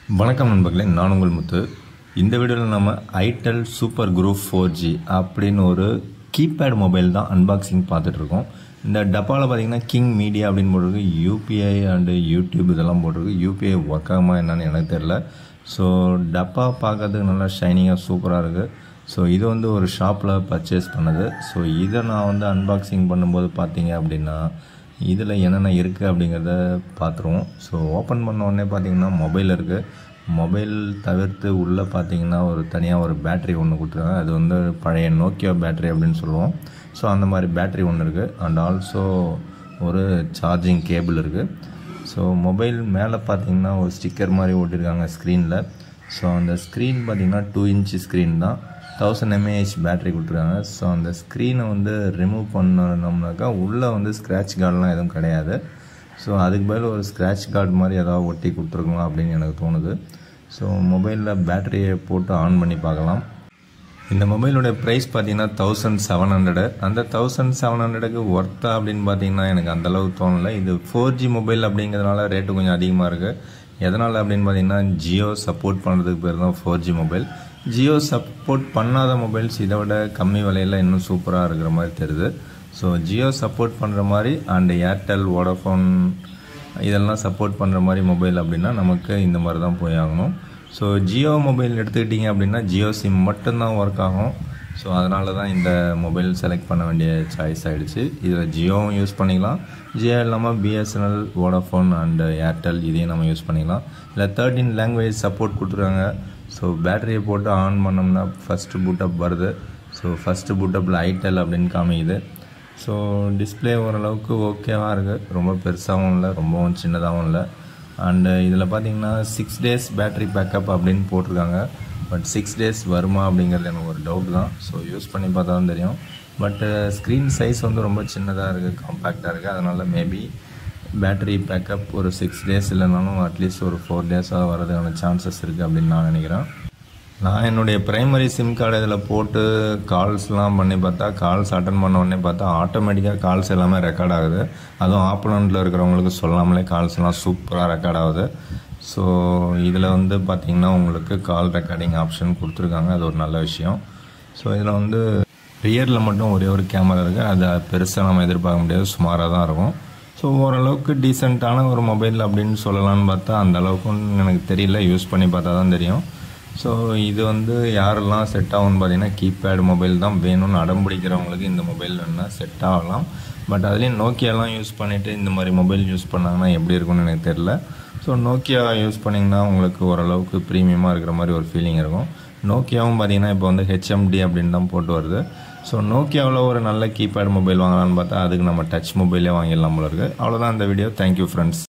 வணக்கம் நண்பர்களே நான் உங்கள் முத்து இந்த வீடியோவில் நம்ம itel super group four G அப்படின்னு ஒரு கீபேட் மொபைல் தான் அன்பாக்சிங் பார்த்துட்டு இருக்கோம் இந்த டப்பாவில் பார்த்தீங்கன்னா கிங் மீடியா அப்படின்னு போட்டிருக்கு யூபிஐ அண்டு யூடியூப் இதெல்லாம் போட்டிருக்கு யூபிஐ ஒர்க் ஆகுமா என்னன்னு எனக்கு தெரில ஸோ டப்பா பார்க்கறதுக்கு நல்லா ஷைனிங்காக சூப்பராக இருக்குது ஸோ இது வந்து ஒரு ஷாப்பில் பர்ச்சேஸ் பண்ணது ஸோ இதை நான் வந்து அன்பாக்சிங் பண்ணும்போது பார்த்தீங்க அப்படின்னா இதில் என்னென்ன இருக்குது அப்படிங்கிறத பார்த்துருவோம் ஸோ ஓப்பன் பண்ண உடனே பார்த்தீங்கன்னா மொபைல் இருக்குது மொபைல் தவிர்த்து உள்ளே பார்த்தீங்கன்னா ஒரு தனியாக ஒரு பேட்டரி ஒன்று கொடுத்துருக்காங்க அது வந்து பழைய நோக்கியோ பேட்டரி அப்படின்னு சொல்லுவோம் ஸோ அந்த மாதிரி பேட்டரி ஒன்று இருக்குது அண்ட் ஆல்சோ ஒரு சார்ஜிங் கேபிள் இருக்குது ஸோ மொபைல் மேலே பார்த்தீங்கன்னா ஒரு ஸ்டிக்கர் மாதிரி ஓட்டியிருக்காங்க ஸ்க்ரீனில் ஸோ அந்த ஸ்க்ரீன் பார்த்தீங்கன்னா டூ இன்ச் ஸ்க்ரீன் தான் தௌசண்ட் எம்ஏஹெச் பேட்டரி கொடுத்துருக்காங்க ஸோ அந்த ஸ்க்ரீனை வந்து ரிமூவ் பண்ணோம்னாக்கா உள்ளே வந்து ஸ்க்ராட்ச் கார்டெலாம் எதுவும் கிடையாது ஸோ அதுக்கு பதில் ஒரு ஸ்க்ராட்ச் கார்டு மாதிரி ஏதாவது ஒட்டி கொடுத்துருக்கலாம் அப்படின்னு எனக்கு தோணுது ஸோ மொபைலில் பேட்டரியை போட்டு ஆன் பண்ணி பார்க்கலாம் இந்த மொபைலோட ப்ரைஸ் பார்த்தீங்கன்னா தௌசண்ட் செவன் ஹண்ட்ரடு அந்த தௌசண்ட் செவன் ஹண்ட்ரடுக்கு ஒர்த்தா அப்படின்னு பார்த்தீங்கன்னா எனக்கு அந்தளவுக்கு தோணலை இது ஃபோர் ஜி மொபைல் அப்படிங்கிறதுனால ரேட்டு கொஞ்சம் அதிகமாக இருக்குது எதனால் அப்படின்னு பார்த்தீங்கன்னா ஜியோ சப்போர்ட் பண்ணுறதுக்கு பேர் தான் four G mobile Jio support பண்ணாத மொபைல்ஸ் இதை விட கம்மி விலையில் இன்னும் சூப்பராக இருக்கிற மாதிரி தெரியுது ஸோ ஜியோ சப்போர்ட் பண்ணுற மாதிரி அண்ட் ஏர்டெல் வோடஃபோன் இதெல்லாம் சப்போர்ட் பண்ணுற மாதிரி மொபைல் அப்படின்னா நமக்கு இந்த மாதிரி தான் போய் ஆகணும் ஸோ ஜியோ மொபைல் எடுத்துக்கிட்டிங்க அப்படின்னா ஜியோ சிம் மட்டும்தான் ஒர்க் ஆகும் ஸோ அதனால தான் இந்த மொபைல் செலக்ட் பண்ண வேண்டிய சாய்ஸ் ஆகிடுச்சு இதில் ஜியோவும் யூஸ் பண்ணிக்கலாம் ஜியோ இல்லாமல் பிஎஸ்என்எல் வோடஃபோன் அண்டு ஏர்டெல் இதையும் நம்ம யூஸ் பண்ணிக்கலாம் இல்லை தேர்ட்டின் லாங்குவேஜ் சப்போர்ட் கொடுத்துருக்காங்க ஸோ பேட்டரியை போட்டு ஆன் பண்ணோம்னா ஃபஸ்ட்டு பூட்டப் வருது ஸோ ஃபஸ்ட்டு பூட்டப்பில் ஐடெல் அப்படின்னு காமிக்குது ஸோ டிஸ்பிளே ஓரளவுக்கு ஓகேவாக இருக்குது ரொம்ப பெருசாகவும் இல்லை ரொம்பவும் சின்னதாகவும் இல்லை அண்டு இதில் பார்த்தீங்கன்னா சிக்ஸ் டேஸ் பேட்டரி பேக்கப் அப்படின்னு போட்டிருக்காங்க பட் சிக்ஸ் டேஸ் வருமா அப்படிங்கிறது எனக்கு ஒரு டவுட் தான் ஸோ யூஸ் பண்ணி பார்த்தா தான் தெரியும் பட் ஸ்க்ரீன் சைஸ் வந்து ரொம்ப சின்னதாக இருக்குது காம்பேக்டாக இருக்குது அதனால் மேபி பேட்டரி பேக்கப் ஒரு சிக்ஸ் டேஸ் இல்லைனாலும் அட்லீஸ்ட் ஒரு ஃபோர் டேஸாக வரதுக்கான சான்சஸ் இருக்குது அப்படின்னு நான் நினைக்கிறேன் நான் என்னுடைய ப்ரைமரி சிம் கார்டு இதில் போட்டு கால்ஸ்லாம் பண்ணி பார்த்தா கால்ஸ் அட்டன் பண்ண உடனே பார்த்தா ஆட்டோமேட்டிக்காக கால்ஸ் எல்லாமே ரெக்கார்ட் ஆகுது அதுவும் ஆப்போனண்ட்டில் இருக்கிறவங்களுக்கு சொல்லாமலே கால்ஸ்லாம் சூப்பராக ரெக்கார்ட் ஆகுது ஸோ இதில் வந்து பார்த்திங்கன்னா உங்களுக்கு கால் ரெக்கார்டிங் ஆப்ஷன் கொடுத்துருக்காங்க அது ஒரு நல்ல விஷயம் ஸோ இதில் வந்து ரியரில் மட்டும் ஒரே ஒரு கேமரா இருக்குது அதை பெருசாக நம்ம எதிர்பார்க்க முடியாது சுமாராக தான் இருக்கும் ஸோ ஓரளவுக்கு டீசெண்டான ஒரு மொபைல் அப்படின்னு சொல்லலான்னு பார்த்தா அந்த அளவுக்கும் எனக்கு தெரியல யூஸ் பண்ணி பார்த்தா தான் தெரியும் ஸோ இது வந்து யாரெல்லாம் செட் ஆகும்னு பார்த்தீங்கன்னா கீபேட் மொபைல் தான் வேணும்னு அடம் பிடிக்கிறவங்களுக்கு இந்த மொபைல் வேணுன்னா செட் ஆகலாம் பட் அதுலேயும் நோக்கியாலாம் யூஸ் பண்ணிவிட்டு இந்த மாதிரி மொபைல் யூஸ் பண்ணாங்கன்னா எப்படி இருக்கும்னு எனக்கு தெரில ஸோ நோக்கியா யூஸ் பண்ணிங்கன்னா உங்களுக்கு ஓரளவுக்கு ப்ரீமியமாக இருக்கிற மாதிரி ஒரு ஃபீலிங் இருக்கும் நோக்கியாவும் பார்த்தீங்கன்னா இப்போ வந்து ஹெச்எம்டி அப்படின்னு தான் போட்டு வருது ஸோ நோக்கியாவில் ஒரு நல்ல கீபேட் மொபைல் வாங்கலாம்னு பார்த்தா அதுக்கு நம்ம டச் மொபைலே வாங்கிடலாம் போல இருக்குது அவ்வளோதான் இந்த வீடியோ தேங்க்யூ ஃப்ரெண்ட்ஸ்